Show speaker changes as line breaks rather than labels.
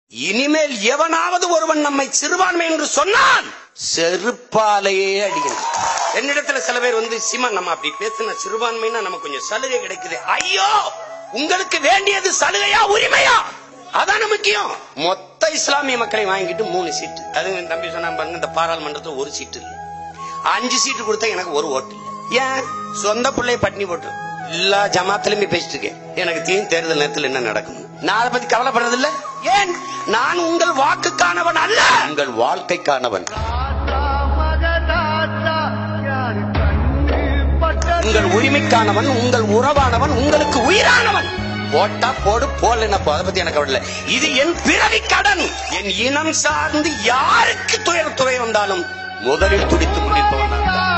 இனிமேல் எவனாவது ஒருவன் நம்மை சிறுபான்மை என்று சொன்னான் செருப்பாலேயே அடிக்கணும் என்னிடத்துல சில பேர் வந்து சீமான் நம்ம அப்படி பேசின சிறுபான்மைன்னா நமக்கு கொஞ்சம் சலுகை கிடைக்குது ஐயோ உங்களுக்கு வேண்டியது சலுகையா உரிமையா அதான முக்கியம் மொத்த இஸ்லாமிய மக்களை வாங்கிட்டு மூணு சீட்டு அது என் தம்பி சொன்னா பாருங்க இந்த பாராளுமன்றத்துல ஒரு சீட்டு இல்ல அஞ்சு சீட்டு கொடுத்தா எனக்கு ஒரு ஓட்டு இல்ல ஏன் சொந்த பிள்ளைய பட்டினி போட்டு எல்லா ஜமாத்திலுமே பேசிட்டு இருக்கேன் எனக்கு தீன் தேர்தல் நேரத்தில் என்ன நடக்கும் நான் அதை பத்தி கவலைப்படுறது இல்ல ஏன் நான் உங்கள் வாக்குக்கானவன் அல்ல உங்கள் வாழ்க்கைக்கானவன் உங்கள் உரிமைக்கானவன் உங்கள் உறவானவன் உங்களுக்கு உயிரானவன் போட்டா போடு போல அதை பத்தி எனக்கு கவலை இல்லை. இது என் பிறவி கடன் என் இனம் சார்ந்து யாருக்கு துயர துறை வந்தாலும் முதலில் துடித்துக் கொண்டிருப்பவன் நான் தான்.